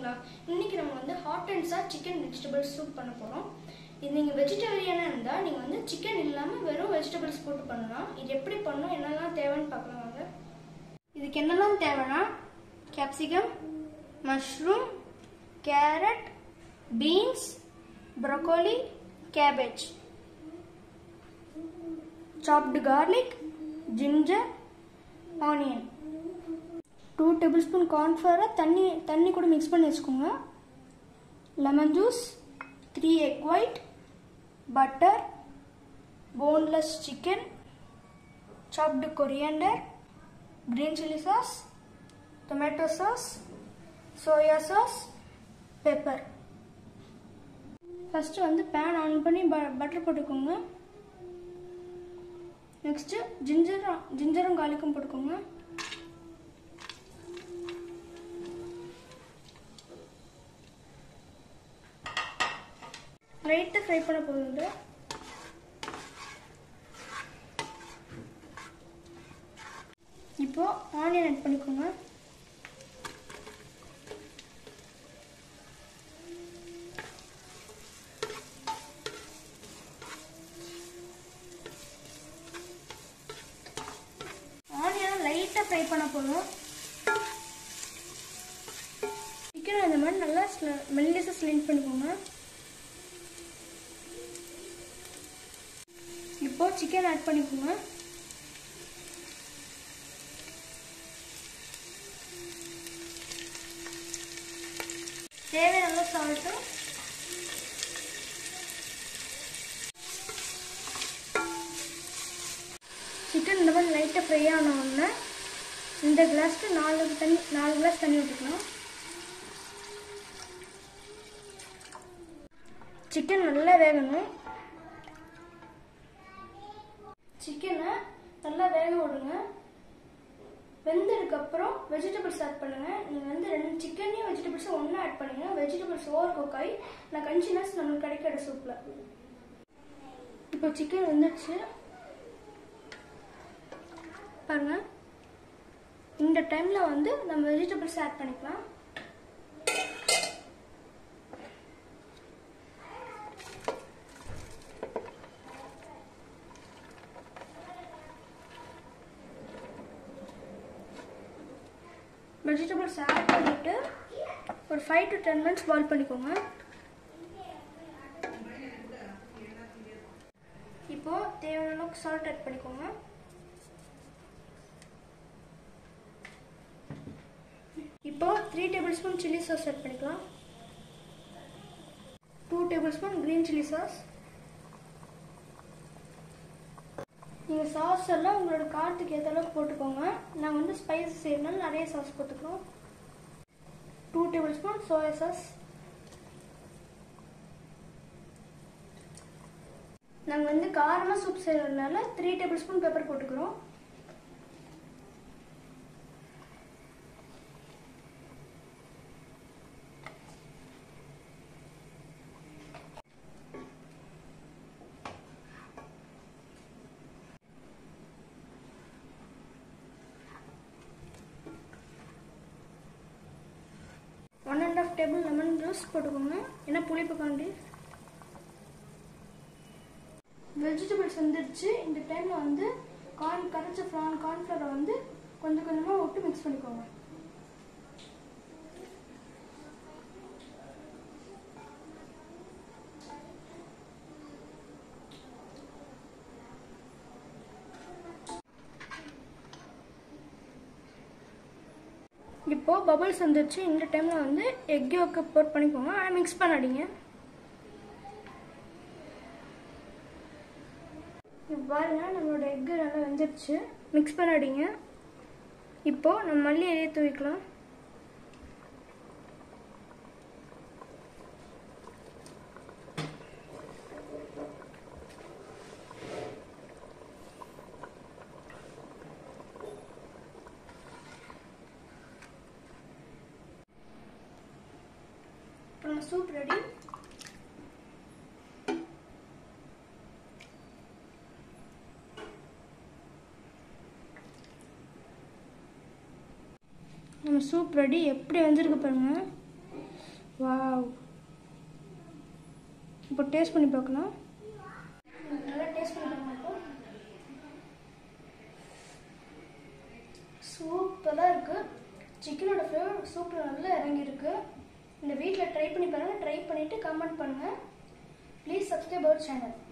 இருக்கீங்களா இன்னைக்கு நம்ம வந்து hot and sour chicken vegetable soup பண்ண போகிறோம் இது நீங்கள் வெஜிடேரியனாக இருந்தால் நீங்கள் வந்து சிக்கன் இல்லாமல் வெறும் வெஜிடபிள்ஸ் போட்டு பண்ணலாம் இது எப்படி பண்ணணும் என்னெல்லாம் தேவைன்னு பார்க்கலாம் வாங்க இதுக்கு என்னெல்லாம் தேவைன்னா capsicum mushroom carrot beans broccoli cabbage chopped garlic ginger onion two table spoon கார்ன்ஃப்ளவரை தண்ணி தண்ணி கூட மிக்ஸ் பண்ணி வச்சுக்கோங்க lemon juice three egg white butter boneless chicken chopped coriander green chilli sauce tomato sauce soya sauce pepper first வந்து pan on பண்ணி ப butter போட்டுக்கோங்க நெக்ஸ்ட்டு ஜிஞ்சரும் ஜிஞ்சரும் காலிக்கும் போட்டுக்கோங்க லைட்டாக ஃப்ரை பண்ண போகுது இப்போ ஆனியன் ஆட் பண்ணிக்கோங்க ஆனியனை லைட்டாக ஃப்ரை பண்ண போதும் சிக்கனை இந்த மாதிரி நல்லா மெல்லிசாக ஸ்லைட் பண்ணிக்கோங்க இப்போ சிக்கன் ஆட் பண்ணிக்கோங்க தேவையான சால்ட்டு சிக்கன் இந்த மாதிரி லைட்டாக ஃப்ரை ஆன உடனே இந்த கிளாஸ்க்கு நாலு தண்ணி நாலு கிளாஸ் தண்ணி ஊற்றிக்கலாம் சிக்கன் நல்லா வேகணும் சிக்கனை நல்லா வேக விடுங்க வெந்ததுக்கப்புறம் வெஜிடபிள்ஸ் ஆட் பண்ணுங்க நீங்கள் வந்து ரெண்டு சிக்கனையும் வெஜிடபிள்ஸும் ஒன்றா ஆட் பண்ணுங்க வெஜிடபிள்ஸ் ஓவர் குக் ஆகி நான் கன்சினஸ் நம்மளுக்கு கிடைக்கிற சூப்பில் இப்போ சிக்கன் வந்துடுச்சு பாருங்க இந்த டைமில் வந்து நம்ம வெஜிடபிள்ஸ் ஆட் பண்ணிக்கலாம் வெஜிடபிள்ஸ் ஆட் பண்ணிவிட்டு ஒரு five to ten minutes boil பண்ணிக்கோங்க இப்போது தேவையான அளவுக்கு சால்ட் ஆட் பண்ணிக்கோங்க இப்போ three table spoon chilli sauce add பண்ணிக்கலாம் two table spoon green chilli sauce நீங்கள் சாஸ் எல்லாம் உங்களோட காரத்துக்கு ஏற்ற அளவுக்கு போட்டுக்கோங்க நாங்கள் வந்து ஸ்பைஸ் செய்யறதுனால நிறைய சாஸ் போட்டுக்கிறோம் two table spoon soya sauce நாங்கள் வந்து காரமாக சூப் செய்யறதுனால த்ரீ டேபிள் ஸ்பூன் பெப்பர் போட்டுக்கிறோம் one and half table lemon juice போட்டுக்கோங்க ஏன்னா புளிப்பு காண்டி வெஜிடபிள்ஸ் வந்துடுச்சு இந்த டைமில் வந்து கார்ன் கரைச்ச ஃப்ரான் கார்ன்ஃப்ளவரை வந்து கொஞ்சம் கொஞ்சமாக விட்டு மிக்ஸ் பண்ணிக்கோங்க இப்போ பபிள்ஸ் வந்துருச்சு இந்த டைமில் வந்து எக் யோக்கு போட் பண்ணிக்கோங்க ஆனால் மிக்ஸ் பண்ணாதீங்க இப்போ பாருங்க நம்மளோட எக்கு நல்லா வெந்துருச்சு மிக்ஸ் பண்ணாதீங்க இப்போ நம்ம மல்லி இலையை தூவிக்கலாம் இப்போ நம்ம சூப் ரெடி நம்ம சூப் ரெடி எப்படி வந்திருக்கு பாருங்க வாவ் இப்போ டேஸ்ட் பண்ணி பார்க்கலாம் நல்லா டேஸ்ட் பண்ணி பார்க்கலாம் சூப்பராக இருக்குது சிக்கனோட ஃப்ளேவர் சூப்பர் நல்லா இறங்கியிருக்கு இந்த வீட்டில் ட்ரை பண்ணி பாருங்கள் ட்ரை பண்ணிவிட்டு கமெண்ட் பண்ணுங்கள் ப்ளீஸ் சப்ஸ்கிரைப் அவர் சேனல்